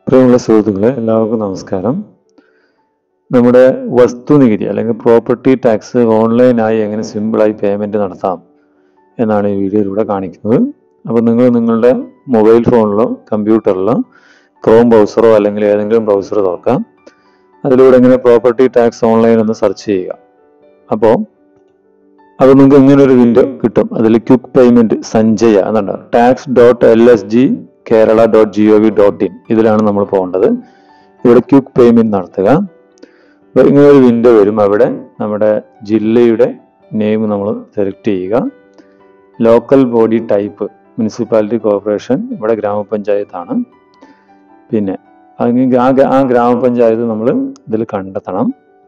പ്രിയമുള്ള സുഹൃത്തുക്കളെ എല്ലാവർക്കും നമസ്കാരം നമ്മുടെ വസ്തുനികുതി അല്ലെങ്കിൽ പ്രോപ്പർട്ടി ടാക്സ് ഓൺലൈനായി എങ്ങനെ സിമ്പിളായി പേയ്മെൻറ്റ് നടത്താം എന്നാണ് ഈ വീഡിയോയിലൂടെ കാണിക്കുന്നത് അപ്പോൾ നിങ്ങൾ നിങ്ങളുടെ മൊബൈൽ ഫോണിലോ കമ്പ്യൂട്ടറിലോ ക്രോം ബ്രൗസറോ അല്ലെങ്കിൽ ഏതെങ്കിലും ബ്രൗസർ തുറക്കാം അതിലൂടെ ഇങ്ങനെ പ്രോപ്പർട്ടി ടാക്സ് ഓൺലൈൻ എന്ന് സെർച്ച് ചെയ്യുക അപ്പോൾ അപ്പോൾ നിങ്ങൾക്ക് ഇങ്ങനെ ഒരു വിൻഡോ കിട്ടും അതിൽ ക്വിക്ക് പേയ്മെന്റ് സഞ്ജയ എന്നുണ്ട് tax dot L S G Kerala dot G O V dot in ഇതിലാണ് നമ്മൾ പോകേണ്ടത് ഇവിടെ ക്വിക്ക് പേയ്മെന്റ് നടത്തുക അപ്പോൾ ഇങ്ങനെ ഒരു വിൻഡോ വരും അവിടെ നമ്മുടെ ജില്ലയുടെ നെയിം നമ്മൾ സെലക്ട് ചെയ്യുക local body type municipality corporation ഇവിടെ ഗ്രാമപഞ്ചായത്താണ് പിന്നെ അങ്ങനെ ആ ഗ്രാ- ആ ഗ്രാമപഞ്ചായത്ത് നമ്മൾ ഇതിൽ കണ്ടെത്തണം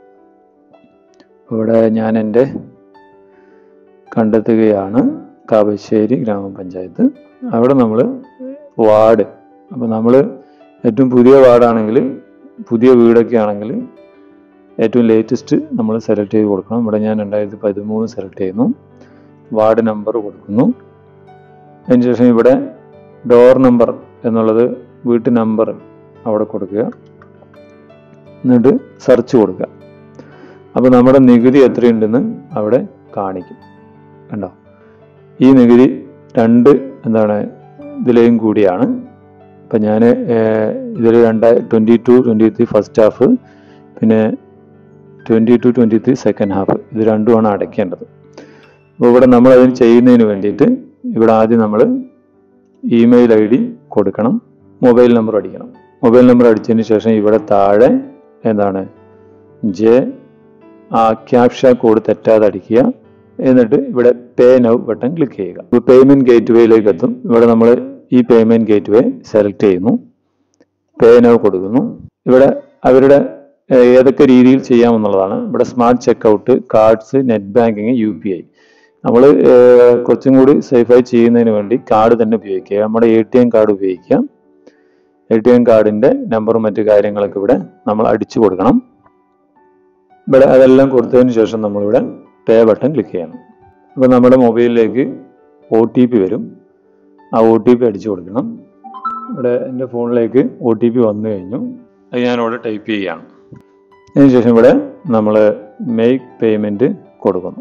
ഇവിടെ ഞാൻ എൻ്റെ കണ്ടെത്തുകയാണ് കാവശ്ശേരി ഗ്രാമപഞ്ചായത്ത് അവിടെ നമ്മൾ വാർഡ് അപ്പോൾ നമ്മൾ ഏറ്റവും പുതിയ വാർഡാണെങ്കിൽ പുതിയ വീടൊക്കെ ആണെങ്കിൽ ഏറ്റവും ലേറ്റസ്റ്റ് നമ്മൾ സെലക്ട് ചെയ്ത് കൊടുക്കണം ഇവിടെ ഞാൻ രണ്ടായിരത്തി പതിമൂന്ന് സെലക്ട് ചെയ്യുന്നു വാർഡ് നമ്പർ കൊടുക്കുന്നു അതിനുശേഷം ഇവിടെ ഡോർ നമ്പർ എന്നുള്ളത് വീട്ടു നമ്പർ അവിടെ കൊടുക്കുക എന്നിട്ട് സെർച്ച് കൊടുക്കുക അപ്പോൾ നമ്മുടെ നികുതി എത്രയുണ്ടെന്ന് അവിടെ കാണിക്കും കണ്ടോ ഈ നികുതി രണ്ട് എന്താണ് ഇതിലെയും കൂടിയാണ് ഇപ്പം ഞാൻ ഇതിൽ രണ്ടായി twenty two twenty three first half പിന്നെ twenty two twenty three second half ഇത് രണ്ടുമാണ് അടയ്ക്കേണ്ടത് അപ്പോൾ ഇവിടെ നമ്മൾ അതിന് ചെയ്യുന്നതിന് വേണ്ടിയിട്ട് ഇവിടെ ആദ്യം നമ്മൾ ഇമെയിൽ ഐ ഡി കൊടുക്കണം മൊബൈൽ നമ്പർ അടിക്കണം മൊബൈൽ നമ്പർ അടിച്ചതിന് ശേഷം ഇവിടെ താഴെ എന്താണ് ജെ ആ ക്യാപ്ഷ കോഡ് തെറ്റാതെ അടിക്കുക എന്നിട്ട് ഇവിടെ പേ നൗ ബട്ടൺ ക്ലിക്ക് ചെയ്യുക ഇപ്പോൾ പേയ്മെന്റ് ഗേറ്റ് വേയിലേക്ക് എത്തും ഇവിടെ നമ്മൾ ഈ പേയ്മെന്റ് ഗേറ്റ് വേ സെലക്ട് ചെയ്യുന്നു പേ നൗ കൊടുക്കുന്നു ഇവിടെ അവരുടെ ഏഹ്, ഏതൊക്കെ രീതിയിൽ ചെയ്യാമെന്നുള്ളതാണ് ഇവിടെ smart checkout cards net banking U P I നമ്മൾ കുറച്ചും കൂടി സേഫായി ചെയ്യുന്നതിന് വേണ്ടി കാർഡ് തന്നെ ഉപയോഗിക്കുക നമ്മുടെ എ ടി എം കാർഡ് ഉപയോഗിക്കുക എ ടി എം കാർഡിന്റെ നമ്പറും മറ്റു കാര്യങ്ങളൊക്കെ ഇവിടെ നമ്മൾ അടിച്ചു കൊടുക്കണം ഇവിടെ അതെല്ലാം കൊടുത്തതിന് ശേഷം നമ്മളിവിടെ പേ ബട്ടൺ ക്ലിക്ക് ചെയ്യണം അപ്പോൾ നമ്മുടെ മൊബൈലിലേക്ക് ഒ ടി പി വരും ആ ഒ ടി പി അടിച്ചു കൊടുക്കണം ഇവിടെ എൻ്റെ ഫോണിലേക്ക് ഒ ടി പി വന്നു കഴിഞ്ഞു അത് ഞാനിവിടെ ടൈപ്പ് ചെയ്യുകയാണ് അതിനുശേഷം ഇവിടെ നമ്മൾ മേക്ക് പേയ്മെൻറ്റ് കൊടുക്കുന്നു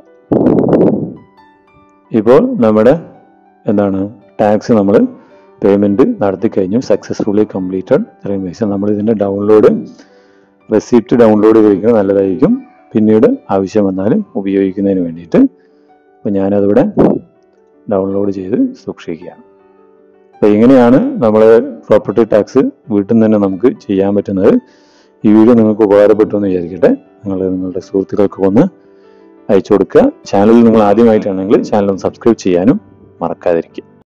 ഇപ്പോൾ നമ്മുടെ എന്താണ് ടാക്സ് നമ്മൾ പേയ്മെൻറ്റ് നടത്തി കഴിഞ്ഞു സക്സസ്ഫുള്ളി കംപ്ലീറ്റഡ് ഇത്രയും പൈസ നമ്മൾ ഇതിൻ്റെ ഡൗൺലോഡ് റെസിപ്റ്റ് ഡൗൺലോഡ് ചെയ്തിരിക്കുന്നത് നല്ലതായിരിക്കും പിന്നീട് ആവശ്യം വന്നാൽ ഉപയോഗിക്കുന്നതിന് വേണ്ടിയിട്ട് അപ്പോൾ ഞാനതിവിടെ ഡൗൺലോഡ് ചെയ്ത് സൂക്ഷിക്കുകയാണ് അപ്പോൾ ഇങ്ങനെയാണ് നമ്മൾ പ്രോപ്പർട്ടി ടാക്സ് വീട്ടിൽ നിന്ന് തന്നെ നമുക്ക് ചെയ്യാൻ പറ്റുന്നത് ഈ വീഡിയോ നിങ്ങൾക്ക് ഉപകാരപ്പെട്ടു എന്ന് വിചാരിക്കട്ടെ നിങ്ങൾ നിങ്ങളുടെ സുഹൃത്തുക്കൾക്ക് ഒന്ന് അയച്ചു കൊടുക്കുക ചാനൽ നിങ്ങൾ ആദ്യമായിട്ടാണെങ്കിൽ ചാനൽ ഒന്ന് സബ്സ്ക്രൈബ് ചെയ്യാനും മറക്കാതിരിക്കുക